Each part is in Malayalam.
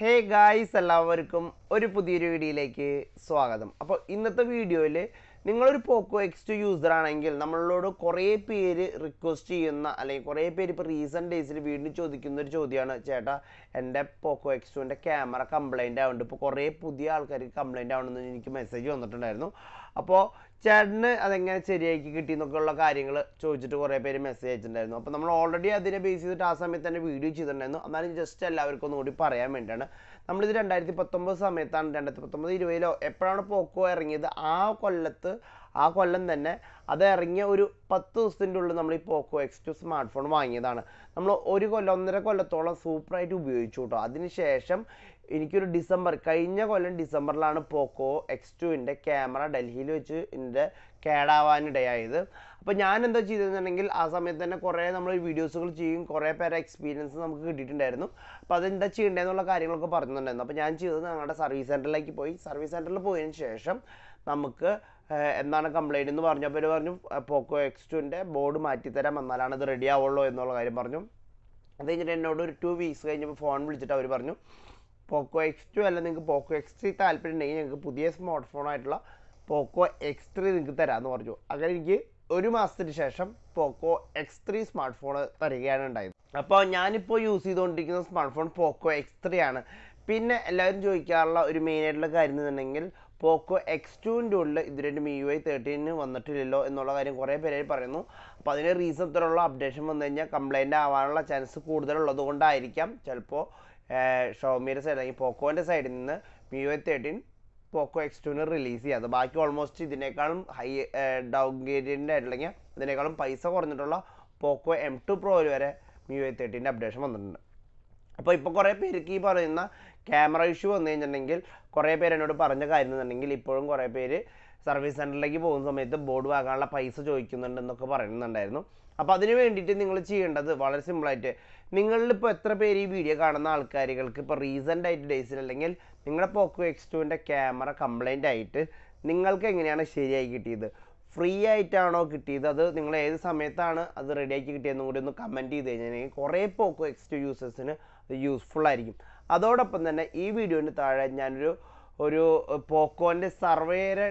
ഹേ ഗായ്സ് എല്ലാവർക്കും ഒരു പുതിയൊരു വീഡിയോയിലേക്ക് സ്വാഗതം അപ്പോൾ ഇന്നത്തെ വീഡിയോയിൽ നിങ്ങളൊരു പോക്കോ എക്സ് ടു യൂസർ ആണെങ്കിൽ നമ്മളോട് കുറേ പേര് റിക്വസ്റ്റ് ചെയ്യുന്ന അല്ലെങ്കിൽ കുറേ പേര് ഇപ്പോൾ റീസെൻറ്റ് ഡേയ്സിൽ വീണ്ടും ചോദിക്കുന്ന ഒരു ചോദ്യമാണ് ചേട്ടാ എൻ്റെ പോക്കോ എക്സ് ടുവിൻ്റെ ക്യാമറ കംപ്ലൈൻ്റ് ആവുന്നുണ്ട് ഇപ്പോൾ കുറേ പുതിയ ആൾക്കാർക്ക് കംപ്ലൈൻ്റ് ആവണമെന്ന് എനിക്ക് മെസ്സേജ് വന്നിട്ടുണ്ടായിരുന്നു അപ്പോൾ ചേട്ടന് അതെങ്ങനെ ശരിയാക്കി കിട്ടി എന്നൊക്കെയുള്ള കാര്യങ്ങൾ ചോദിച്ചിട്ട് കുറേ പേര് മെസ്സേജ് അയച്ചിട്ടുണ്ടായിരുന്നു അപ്പോൾ നമ്മൾ ഓൾറെഡി അതിനെ ബേസ് ചെയ്തിട്ട് ആ സമയത്ത് തന്നെ വീഡിയോ ചെയ്തിട്ടുണ്ടായിരുന്നു എന്നാലും ജസ്റ്റ് എല്ലാവർക്കും ഒന്നുകൂടി പറയാൻ വേണ്ടിയാണ് നമ്മളിത് രണ്ടായിരത്തി പത്തൊമ്പത് സമയത്താണ് രണ്ടായിരത്തി പത്തൊമ്പത് ഇരുപതിലോ എപ്പോഴാണ് പോക്കോ ഇറങ്ങിയത് ആ കൊല്ലത്ത് ആ കൊല്ലം തന്നെ അത് ഇറങ്ങിയ ഒരു പത്ത് ദിവസത്തിൻ്റെ ഉള്ളിൽ നമ്മൾ ഈ Poco X two smartphone വാങ്ങിയതാണ് നമ്മൾ ഒരു കൊല്ലം ഒന്നര കൊല്ലത്തോളം സൂപ്പറായിട്ട് ഉപയോഗിച്ചു കേട്ടോ അതിനുശേഷം എനിക്കൊരു ഡിസംബർ കഴിഞ്ഞ കൊല്ലം ഡിസംബറിലാണ് പോക്കോ എക്സ് ടുവിൻ്റെ ക്യാമറ ഡൽഹിയിൽ വെച്ച് എൻ്റെ കേടാവാനിടയായത് അപ്പോൾ ഞാൻ എന്താ ചെയ്തതെന്നുണ്ടെങ്കിൽ ആ സമയത്ത് തന്നെ കുറേ നമ്മൾ വീഡിയോസുകൾ ചെയ്യും കുറേ പേരെ എക്സ്പീരിയൻസ് നമുക്ക് കിട്ടിയിട്ടുണ്ടായിരുന്നു അപ്പോൾ അതെന്താ ചെയ്യേണ്ടതെന്നുള്ള കാര്യങ്ങളൊക്കെ പറഞ്ഞിട്ടുണ്ടായിരുന്നു അപ്പോൾ ഞാൻ ചെയ്തത് ഞങ്ങളുടെ സർവീസ് സെൻറ്ററിലേക്ക് പോയി സർവീസ് സെൻറ്ററിൽ പോയതിന് ശേഷം നമുക്ക് ഏഹ്, എന്താണ് കംപ്ലൈൻറ്റ് എന്ന് പറഞ്ഞപ്പോൾ അവർ പറഞ്ഞു പോക്കോ എക്സ് ടുവിൻ്റെ ബോർഡ് മാറ്റിത്തരാം എന്നാലാണ് ഇത് റെഡി ആവുള്ളൂ എന്നുള്ള കാര്യം പറഞ്ഞു അത് കഴിഞ്ഞിട്ട് എന്നോട് ഒരു ടു വീക്സ് കഴിഞ്ഞപ്പോൾ ഫോൺ വിളിച്ചിട്ട് അവർ പറഞ്ഞു പോക്കോ എക്സ് ടു അല്ല നിങ്ങൾക്ക് പോക്കോ എക്സ് ത്രീ താല്പര്യം ഉണ്ടെങ്കിൽ ഞങ്ങൾക്ക് പുതിയ സ്മാർട്ട് ഫോൺ ആയിട്ടുള്ള പോക്കോ എക്സ് ത്രീ നിങ്ങൾക്ക് തരാമെന്ന് പറഞ്ഞു അങ്ങനെ എനിക്ക് ഒരു മാസത്തിന് ശേഷം Poco X three smartphone തരികയാണ് ഉണ്ടായത് അപ്പോൾ ഞാനിപ്പോൾ യൂസ് ചെയ്തുകൊണ്ടിരിക്കുന്ന smartphone Poco X three ആണ് പിന്നെ എല്ലാവരും ചോദിക്കാറുള്ള ഒരു മെയിൻ ആയിട്ടുള്ള കാര്യം എന്നുണ്ടെങ്കിൽ പോക്കോ എക്സ് ടുവിൻ്റെ ഉള്ളിൽ ഇതിൻ്റെ മി യു ഐ തേർട്ടീന് വന്നിട്ടില്ലല്ലോ എന്നുള്ള കാര്യം കുറേ പേര് പറയുന്നു അപ്പോൾ അതിന് റീസൺ ഇത്തരമുള്ള അപ്ഡേഷൻ വന്നു കഴിഞ്ഞാൽ കംപ്ലൈൻ്റ് ആവാനുള്ള ചാൻസ് കൂടുതലുള്ളത് കൊണ്ടായിരിക്കാം ചിലപ്പോൾ ഷോമിയുടെ സൈഡ് അല്ലെങ്കിൽ പോക്കോൻ്റെ സൈഡിൽ നിന്ന് Mi U I thirteen Poco X ടുവിന് റിലീസ് ചെയ്യാതെ ബാക്കി ഓൾമോസ്റ്റ് ഇതിനേക്കാളും ഹൈ ഡൗൺ ഗ്രേഡിൻ്റെ ആയിട്ടുണ്ടെങ്കിൽ ഇതിനേക്കാളും പൈസ കുറഞ്ഞിട്ടുള്ള പോക്കോ എം ടു പ്രോയിൽ വരെ മി യു ഐ തേർട്ടീൻ്റെ അപ്ഡേഷൻ വന്നിട്ടുണ്ട് അപ്പോൾ ഇപ്പോൾ കുറേ പേർക്ക് ഈ പറയുന്ന ക്യാമറ ഇഷ്യൂ വന്നു കഴിഞ്ഞിട്ടുണ്ടെങ്കിൽ കുറേ പേര് എന്നോട് പറഞ്ഞ കാര്യം എന്നുണ്ടെങ്കിൽ ഇപ്പോഴും കുറേ പേര് സർവീസ് സെൻറ്ററിലേക്ക് പോകുന്ന സമയത്ത് ബോർഡ് വാങ്ങാനുള്ള പൈസ ചോദിക്കുന്നുണ്ട് എന്നൊക്കെ പറയുന്നുണ്ടായിരുന്നു അപ്പോൾ അതിന് വേണ്ടിയിട്ട് നിങ്ങൾ ചെയ്യേണ്ടത് വളരെ സിമ്പിളായിട്ട് നിങ്ങളിൽ ഇപ്പോൾ എത്ര പേര് ഈ വീഡിയോ കാണുന്ന ആൾക്കാരുകൾക്ക് ഇപ്പോൾ റീസെൻ്റ് ആയിട്ട് ഡേയ്സിൽ അല്ലെങ്കിൽ നിങ്ങളുടെ പോക്കോ എക്സ് ടുവിൻ്റെ ക്യാമറ കംപ്ലൈൻ്റ് ആയിട്ട് നിങ്ങൾക്ക് എങ്ങനെയാണ് ശരിയായി കിട്ടിയത് ഫ്രീ ആയിട്ടാണോ കിട്ടിയത് അത് നിങ്ങൾ ഏത് സമയത്താണ് അത് റെഡിയാക്കി കിട്ടിയതെന്നും കൂടി ഒന്ന് കമൻറ്റ് ചെയ്ത് കഴിഞ്ഞിട്ടുണ്ടെങ്കിൽ കുറേ പോക്കോ എക്സ് ടു യൂസേഴ്സിന് അത് യൂസ്ഫുൾ ആയിരിക്കും അതോടൊപ്പം തന്നെ ഈ വീഡിയോൻ്റെ താഴെ ഞാനൊരു ഒരു പോക്കോൻ്റെ സർവേയുടെ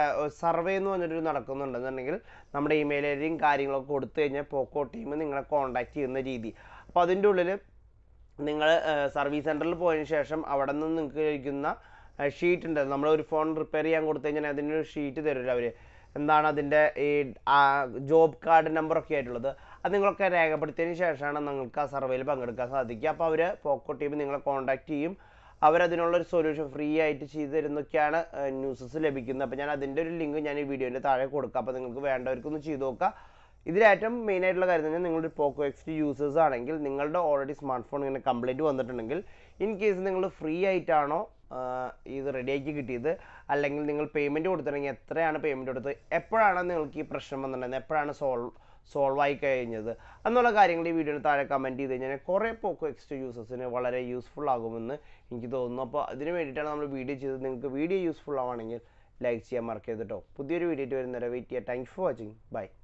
സർവേ എന്ന് പറഞ്ഞിട്ടൊരു നടക്കുന്നുണ്ടെന്നുണ്ടെങ്കിൽ നമ്മുടെ ഇമെയിൽ ഐ ഡിയും കാര്യങ്ങളൊക്കെ കൊടുത്തു കഴിഞ്ഞാൽ പോക്കോ ടീം നിങ്ങളെ കോൺടാക്ട് ചെയ്യുന്ന രീതി അപ്പോൾ അതിൻ്റെ ഉള്ളിൽ നിങ്ങൾ സർവീസ് സെൻറ്ററിൽ പോയതിന് ശേഷം അവിടെ നിന്ന് നിങ്ങൾക്ക് ലഭിക്കുന്ന ഷീറ്റ് ഉണ്ട് നമ്മൾ ഒരു ഫോൺ റിപ്പയർ ചെയ്യാൻ കൊടുത്തു കഴിഞ്ഞാൽ അതിനൊരു ഷീറ്റ് തരുമല്ലോ അവർ എന്താണ് അതിൻ്റെ ഈ ജോബ് കാർഡ് നമ്പറൊക്കെ ആയിട്ടുള്ളത് അത് നിങ്ങളൊക്കെ രേഖപ്പെടുത്തിയതിന് ശേഷമാണ് നിങ്ങൾക്ക് ആ സർവേയിൽ പങ്കെടുക്കാൻ സാധിക്കുക അപ്പോൾ അവർ പോക്കോ ടീം നിങ്ങളെ കോൺടാക്ട് ചെയ്യും അവരതിനുള്ളൊരു സൊല്യൂഷൻ ഫ്രീ ആയിട്ട് ചെയ്തു തരുന്നൊക്കെയാണ് ന്യൂസസ് ലഭിക്കുന്നത് അപ്പോൾ ഞാൻ അതിൻ്റെ ഒരു ലിങ്ക് ഞാൻ ഈ വീഡിയോൻ്റെ താഴെ കൊടുക്കാം അപ്പോൾ നിങ്ങൾക്ക് വേണ്ടവർക്കൊന്ന് ചെയ്ത് നോക്കാം ഇതിലേറ്റവും മെയിൻ ആയിട്ടുള്ള കാര്യം തന്നെ നിങ്ങളുടെ പോക്കോ എക്സ് ടി യൂസേഴ്സ് ആണെങ്കിൽ നിങ്ങളുടെ ഓൾറെഡി സ്മാർട്ട് ഫോൺ ഇങ്ങനെ കംപ്ലൈൻറ്റ് വന്നിട്ടുണ്ടെങ്കിൽ ഇൻ കേസ് നിങ്ങൾ ഫ്രീ ആയിട്ടാണോ ആഹ് ഇത് റെഡിയാക്കി കിട്ടിയത് അല്ലെങ്കിൽ നിങ്ങൾ പേയ്മെൻറ്റ് കൊടുത്തിട്ടുണ്ടെങ്കിൽ എത്രയാണ് പേയ്മെൻറ്റ് കൊടുത്തത് എപ്പോഴാണ് നിങ്ങൾക്ക് ഈ പ്രശ്നം വന്നിട്ടുണ്ടായിരുന്നത് എപ്പോഴാണ് സോൾവ് സോൾവ് ആയി കഴിഞ്ഞത് എന്നുള്ള കാര്യങ്ങൾ ഈ വീഡിയോയിൽ താഴെ കമൻറ്റ് ചെയ്ത് കഴിഞ്ഞാൽ കുറേ പോക്കോ എക്സ്ട്രാ യൂസേഴ്സിന് വളരെ യൂസ്ഫുൾ ആകുമെന്ന് എനിക്ക് തോന്നുന്നു അപ്പോൾ അതിന് വേണ്ടിയിട്ടാണ് നമ്മൾ വീഡിയോ ചെയ്തത് നിങ്ങൾക്ക് വീഡിയോ യൂസ്ഫുൾ ആവുകയാണെങ്കിൽ ലൈക്ക് ചെയ്യാൻ മറക്കരുത് കേട്ടോ പുതിയൊരു വീഡിയോ വരുന്നവരെ വെയിറ്റ് ചെയ്യാം താങ്ക്സ് ഫോർ വാച്ചിങ് ബൈ